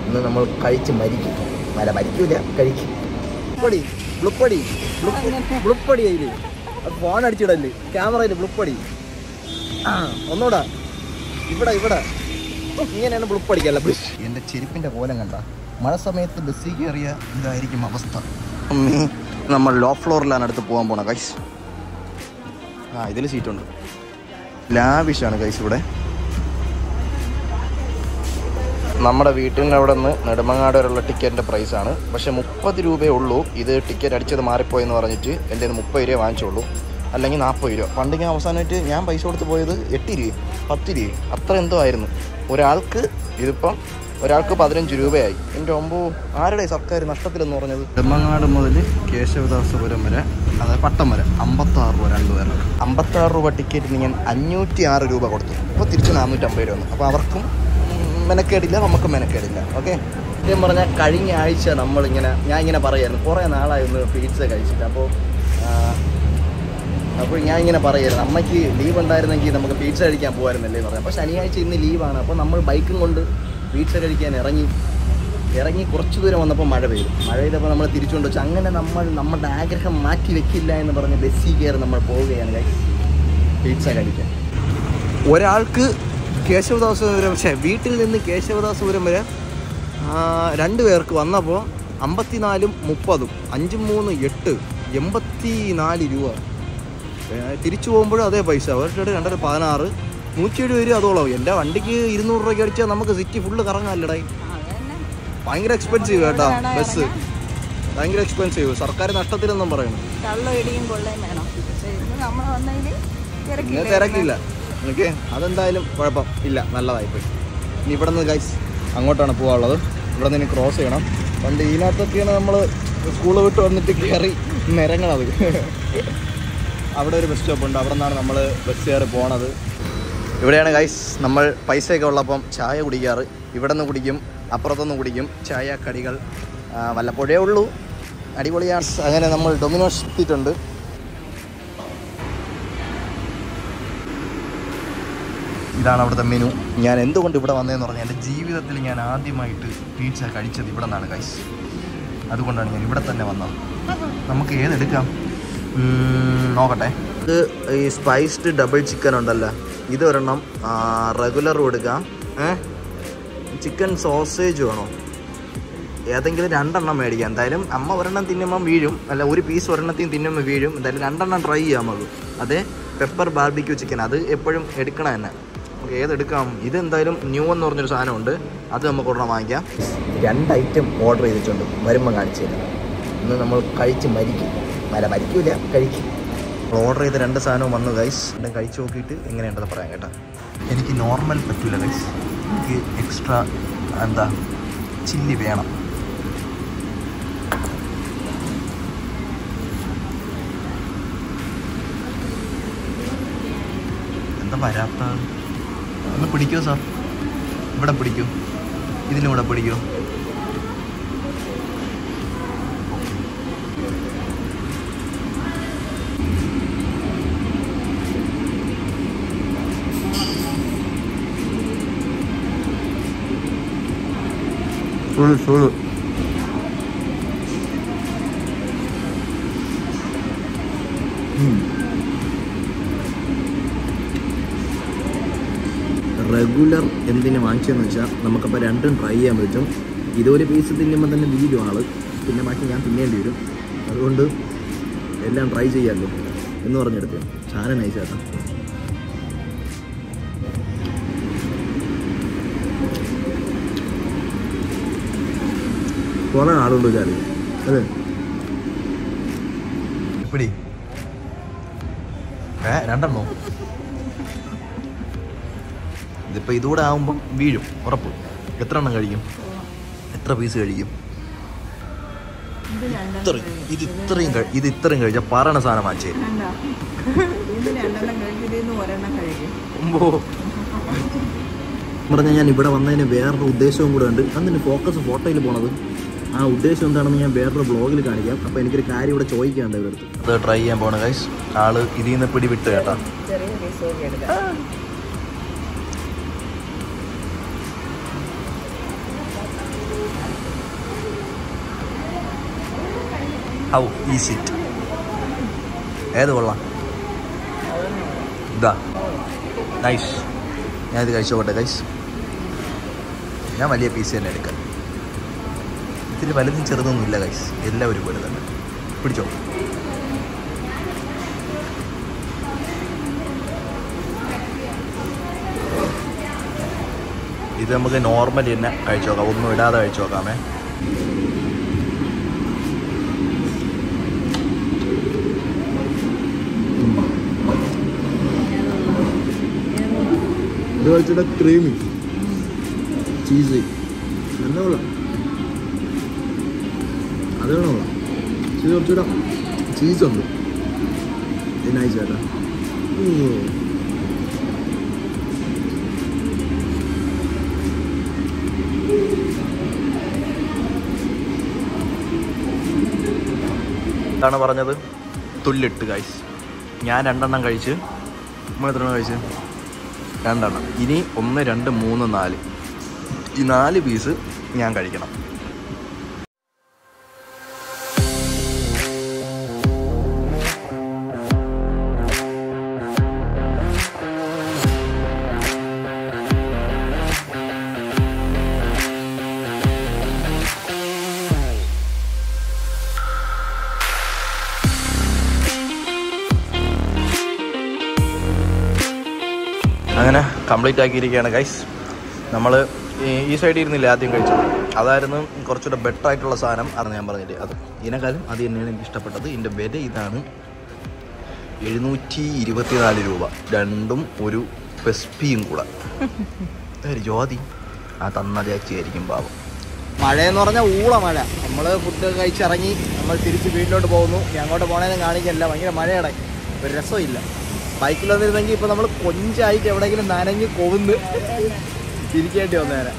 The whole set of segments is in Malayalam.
ഇന്ന് നമ്മൾ കഴിച്ച് മരിക്കും അല്ല മരിക്കൂല കഴിക്കും ബ്ലുപ്പടി ബ്ലുപ്പടി ബ്ലുപ്പടി അതില് അത് ഫോൺ അടിച്ചിടല് ക്യാമറയിൽ ബ്ലുപ്പടി ആ ഒന്നൂടാ ഇവിടെ ഇവിടെ ഇങ്ങനെയാണ് ബ്ലുപ്പടിക്കല്ല എൻ്റെ ചെരുപ്പിൻ്റെ കോലം കണ്ട മഴ സമയത്ത് ബസ്സിൽ കയറിയ ഇതായിരിക്കും അവസ്ഥ ഉമ്മി, നമ്മൾ ലോ ഫ്ലോറിലാണ് അടുത്ത് പോകാൻ പോണ കൈസ് ആ ഇതിൽ സീറ്റുണ്ട് ലാവിഷാണ് കൈസ് ഇവിടെ നമ്മുടെ വീട്ടിൻ്റെ അവിടെ നിന്ന് നെടുമങ്ങാട് വരെയുള്ള ടിക്കറ്റിൻ്റെ പ്രൈസാണ് പക്ഷേ മുപ്പത് രൂപയേ ഉള്ളൂ ഇത് ടിക്കറ്റ് അടിച്ചത് മാറിപ്പോയെന്ന് പറഞ്ഞിട്ട് എൻ്റെ കയ്യിൽ നിന്ന് മുപ്പത് രൂപ വാങ്ങിച്ചുള്ളൂ അല്ലെങ്കിൽ നാൽപ്പത് രൂപ പണ്ട് ഞാൻ അവസാനമായിട്ട് ഞാൻ പൈസ കൊടുത്ത് പോയത് എട്ട് രൂപ പത്ത് രൂപ അത്ര എന്തോ ആയിരുന്നു ഒരാൾക്ക് ഇതിപ്പം ഒരാൾക്ക് പതിനഞ്ച് രൂപയായി എൻ്റെ ഒമ്പോ ആരുടെ സർക്കാർ നഷ്ടത്തിലെന്ന് പറഞ്ഞത് നെടുമങ്ങാട് മുതൽ കേശവദാസപുരം വരെ അതായത് പട്ടം വരെ അമ്പത്താറ് രൂപ രണ്ട് പേർക്ക് അമ്പത്താറ് രൂപ ടിക്കറ്റിന് ഞാൻ അഞ്ഞൂറ്റി ആറ് രൂപ കൊടുത്തു അപ്പോൾ തിരിച്ച് നാനൂറ്റമ്പത് രൂപ വന്നു അപ്പോൾ അവർക്കും മെനക്കേടില്ല നമുക്ക് മെനക്കേടില്ല ഓക്കെ സത്യം പറഞ്ഞാൽ കഴിഞ്ഞ ആഴ്ച നമ്മളിങ്ങനെ ഞാൻ ഇങ്ങനെ പറയായിരുന്നു കുറേ നാളായിരുന്നു പിസ്സ കഴിച്ചിട്ട് അപ്പോൾ അപ്പോൾ ഞാൻ ഇങ്ങനെ പറയായിരുന്നു അമ്മയ്ക്ക് ലീവ് ഉണ്ടായിരുന്നെങ്കിൽ നമുക്ക് പിസ്സ കഴിക്കാൻ പോകുമായിരുന്നല്ലേ എന്ന് പറഞ്ഞു അപ്പോൾ ശനിയാഴ്ച ഇന്ന് ലീവാണ് അപ്പോൾ നമ്മൾ ബൈക്കും കൊണ്ട് പിസ്സ കഴിക്കാൻ ഇറങ്ങി ഇറങ്ങി കുറച്ച് ദൂരം വന്നപ്പോൾ മഴ പെയ്തു മഴ പെയ്തപ്പോൾ നമ്മൾ തിരിച്ചുകൊണ്ട് വെച്ചു അങ്ങനെ നമ്മൾ നമ്മുടെ ആഗ്രഹം മാറ്റി വെക്കില്ല എന്ന് പറഞ്ഞ് ബസ്സിൽ കയറി നമ്മൾ പോവുകയാണ് guys. പിസ്സ കഴിക്കാൻ ഒരാൾക്ക് കേശവദാസപുരം പക്ഷേ വീട്ടിൽ നിന്ന് കേശവദാസപുരം വരെ ആ, രണ്ട് പേർക്ക് വന്നപ്പോൾ അമ്പത്തിനാലും മുപ്പതും അഞ്ചും മൂന്ന് എട്ട് എൺപത്തി നാല് രൂപ ഏ, തിരിച്ചു പോകുമ്പോഴും അതേ പൈസ ഒരിടത്ത് രണ്ടര പതിനാറ് നൂറ്റി എഴുപത് രൂപ അതോളം എൻ്റെ വണ്ടിക്ക് ഇരുന്നൂറ് രൂപയ്ക്ക് അടിച്ചാൽ നമുക്ക് സിറ്റി ഫുള്ള് കറങ്ങാമല്ലടേ ഭയങ്കര എക്സ്പെൻസീവ് കേട്ടോ ബസ് ഭയങ്കര എക്സ്പെൻസീവ് സർക്കാർ നഷ്ടത്തിലെന്നും പറയുന്നു കള്ളം ഇടിയും കൊള്ളയും വേണം പക്ഷേ ഇന്ന് നമ്മൾ വന്നതിൽ പിന്നെ തിരക്കില്ല എനിക്ക് അതെന്തായാലും കുഴപ്പം ഇല്ല നല്ലതായിപ്പോയി ഇനി ഇവിടെ നിന്ന് ഗൈസ് അങ്ങോട്ടാണ് പോകാനുള്ളത് ഇവിടെ നിന്ന് ക്രോസ് ചെയ്യണം പണ്ട് ഇതിനകത്തൊക്കെയാണ് നമ്മൾ സ്കൂൾ വിട്ട് വന്നിട്ട് കയറി നിരങ്ങണത് അവിടെ ഒരു ബസ് സ്റ്റോപ്പ് ഉണ്ട് അവിടെ നിന്നാണ് നമ്മൾ ബസ് കയറി പോണത് ഇവിടെയാണ് ഗൈസ് നമ്മൾ പൈസയൊക്കെ ഉള്ളപ്പം ചായ കുടിക്കാറ് ഇവിടെ നിന്ന് കുടിക്കും അപ്പുറത്തുനിന്ന് കുടിക്കും ചായ കടികൾ ആ, വല്ലപ്പോഴേ ഉള്ളൂ അടിപൊളിയാണ് അങ്ങനെ നമ്മൾ ഡൊമിനോസ് എത്തിയിട്ടുണ്ട് ഇതാണ് അവിടുത്തെ മെനു ഞാൻ എന്തുകൊണ്ട് ഇവിടെ വന്നതെന്ന് പറഞ്ഞാൽ എൻ്റെ ജീവിതത്തിൽ ഞാൻ ആദ്യമായിട്ട് പീച്ച കഴിച്ചത് ഇവിടെ നിന്നാണ് കൈസ് അതുകൊണ്ടാണ് ഞാൻ ഇവിടെ തന്നെ വന്നത് നമുക്ക് ഏതെടുക്കാം ഉം, നോക്കട്ടെ ഇത് ഈ സ്പൈസ്ഡ് ഡബിൾ ചിക്കൻ ഉണ്ടല്ലോ ഇതൊരെണ്ണം റെഗുലറും എടുക്കാം ഏ ചിക്കൻ സോസേജ് വേണോ ഏതെങ്കിലും രണ്ടെണ്ണം മേടിക്കാം എന്തായാലും അമ്മ ഒരെണ്ണം തിന്നുമ്പം വീഴും അല്ല ഒരു പീസ് ഒരെണ്ണത്തിൽ തിന്നുമ്പോൾ വീഴും എന്തായാലും രണ്ടെണ്ണം ട്രൈ ചെയ്യാം നമുക്ക് അതെ പെപ്പർ ബാർബിക്യൂ ചിക്കൻ അത് എപ്പോഴും എടുക്കണം തന്നെ നമുക്ക് ഏതെടുക്കാം ഇത് എന്തായാലും ന്യൂ എന്ന് പറഞ്ഞൊരു സാധനമുണ്ട് അത് നമുക്ക് ഒരെണ്ണം വാങ്ങിക്കാം രണ്ട് ഐറ്റം ഓർഡർ ചെയ്തിട്ടുണ്ട് വരുമ്പോൾ കാണിച്ചു തരാം ഇന്ന് നമ്മൾ കഴിച്ച് മരിക്കും അല്ല മരിക്കൂല കഴിക്കും ഓർഡർ ചെയ്ത രണ്ട് സാധനവും വന്നു ഗൈസ് രണ്ടും കഴിച്ച് നോക്കിയിട്ട് എങ്ങനെയുണ്ടെന്ന് പറയാം കേട്ടോ എനിക്ക് നോർമൽ പറ്റൂല ഗൈസ് എനിക്ക് എക്സ്ട്രാ എന്താ ചില്ലി വേണം എന്താ വരാത്ത ഒന്ന് പിടിക്കോ സാർ ഇവിടെ പിടിക്കൂ ഇതിലും ഇവിടെ പിടിക്കൂ ഫുൾ ഫുൾ റെഗുലർ എന്തിന് വാങ്ങിച്ചതെന്ന് വെച്ചാൽ നമുക്കപ്പോൾ രണ്ടും ട്രൈ ചെയ്യാൻ പറ്റും ഇതൊരു പീസ് തിന്നുമ്പോൾ തന്നെ വീഴും ആള് പിന്നെ ബാക്കി ഞാൻ തിന്നേണ്ടി വരും അതുകൊണ്ട് എല്ലാം ട്രൈ ചെയ്യാമല്ലോ എന്ന് പറഞ്ഞെടുത്ത് സാധനം നൈസ് ചേട്ടാ കുറേ ആളുണ്ട് ചാടി അതെ പിടി ഏ രണ്ടെണ്ണോ ഇതിപ്പോൾ ഇതുകൂടെ ആകുമ്പം വീഴും ഉറപ്പ് എത്ര എണ്ണം കഴിക്കും എത്ര പീസ് കഴിക്കും ഇത് രണ്ടെണ്ണം ഇത്രയും ഇത് ഇത്രയും കഴി- ഇത് ഇത്രയും കഴിച്ചാൽ പറയണ സാധനം വാങ്ങിച്ചേ കണ്ടോ? ഇത് രണ്ടെണ്ണം കഴിക്കും ഇതിൽ നിന്ന് ഒരെണ്ണം കഴിക്കും പറഞ്ഞാൽ ഞാൻ ഇവിടെ വന്നതിന് വേറൊരു ഉദ്ദേശവും കൂടെ ഉണ്ട് അന്നിന് ഫോക്കസ് ഫോട്ടോയിൽ പോണത് ആ ഉദ്ദേശം എന്താണെന്ന് ഞാൻ വേറൊരു ബ്ലോഗിൽ കാണിക്കാം അപ്പോൾ എനിക്കൊരു കാര്യം ഇവിടെ ചോദിക്കാണ്ട് ഇവരുടെ അടുത്ത് അത് ട്രൈ ചെയ്യാൻ പോണ ഗൈസ് ആള് ഇതിൽ നിന്ന് പിടിവിട്ട് കേട്ടാ ചെറിയ പീസ് കൂടി എടുക്കാം ഹൗ ഈസ് ഇറ്റ് ഏത് കൊള്ളാം ഇതാ നൈസ് ഞാൻ ഇത് കഴിച്ചോട്ടെ ഗൈസ് ഞാൻ വലിയ പീസ് തന്നെ എടുക്കാം ഇതിൽ വലുതും ചെറുതൊന്നും ഇല്ല ഗൈസ് എല്ലാം ഒരുപോലെ തന്നെ പിടിച്ചോ ഇത് നമുക്ക് നോർമലി തന്നെ കഴിച്ചു നോക്കാം ഒന്നും ഇടാതെ കഴിച്ചു നോക്കാമേ ഇത് കഴിച്ചിട്ട് ക്രീമി ചീസ് നല്ല കൊള്ളാം അത് വേണോ ചീസ് കുറച്ചുകൂടെ ചീസ് ഉണ്ട് നൈസ് ചേട്ടാ എന്താണ് പറഞ്ഞത് തുല്ലിട്ട് ഗൈസ് ഞാൻ രണ്ടെണ്ണം കഴിച്ച് നമ്മൾ എത്ര എണ്ണം കഴിച്ച് രണ്ടെണ്ണം ഇനി ഒന്ന് രണ്ട് മൂന്ന് നാല് ഈ നാല് പീസ് ഞാൻ കഴിക്കണം അങ്ങനെ കംപ്ലീറ്റ് ആക്കിയിരിക്കുകയാണ് ഗൈസ് നമ്മൾ ഈ സൈഡിൽ ഇരുന്നില്ല ആദ്യം കഴിച്ചത് അതായിരുന്നു കുറച്ചുകൂടെ ബെറ്റർ ആയിട്ടുള്ള സാധനം അതാണ് ഞാൻ പറഞ്ഞില്ലേ അത് ഇതിനേക്കാളും അത് തന്നെയാണ് എനിക്ക് ഇഷ്ടപ്പെട്ടത് ഇതിൻ്റെ വില ഇതാണ് എഴുന്നൂറ്റി ഇരുപത്തിനാല് രൂപ രണ്ടും ഒരു പെസ്പിയും കൂടെ ഒരു ജ്യോതി ആ തന്ന ചേച്ചിയായിരിക്കും പാവം മഴയെന്ന് പറഞ്ഞാൽ ഊള മഴ നമ്മൾ ഫുഡ് കഴിച്ചിറങ്ങി നമ്മൾ തിരിച്ച് വീട്ടിലോട്ട് പോകുന്നു ഇനി അങ്ങോട്ട് പോകണേന്ന് കാണിക്കല്ല ഭയങ്കര മഴയുടെ ഒരു രസമില്ല ബൈക്കിൽ വന്നിരുന്നെങ്കിൽ ഇപ്പോൾ നമ്മൾ കൊഞ്ചായിട്ട് എവിടെയെങ്കിലും നനഞ്ഞ് കൊവുന്ന് തിരിക്കേണ്ടി വന്നേനെ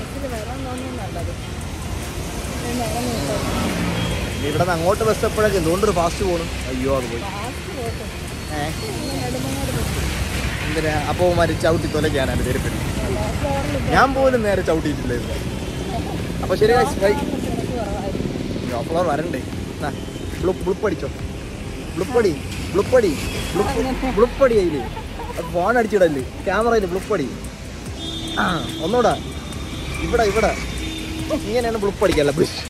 ഇവിടെ നിന്ന് അങ്ങോട്ട് ബസ് എപ്പോഴൊക്കെ എന്തുകൊണ്ടൊരു ഫാസ്റ്റ് പോകണം അയ്യോ അത് പോയി ഏ എന്തിനാ അപ്പോൾ മാര് ചവിട്ടി തൊലയ്ക്കാനാണ് ചെരുപ്പിൽ ഞാൻ പോലും നേരെ ചവിട്ടിയിട്ടില്ലായിരുന്നു അപ്പോൾ ശരി guys, bye. ഫ്ലവർ വരണ്ടേ ബ്ലുപ്പ് ബ്ലുപ്പ് അടിച്ചോ ബ്ലുപ്പടി ബ്ലുപ്പടി ബ്ലുപ്പടി അതില് ഫോൺ അടിച്ചിടല്ലേ ക്യാമറയിൽ ബ്ലുപ്പടി ആ ഒന്നുകൂടെ ഇവിടെ ഇവിടെ ഇങ്ങനെയാണ് ബ്ലുപ്പ് അടിക്കല്ല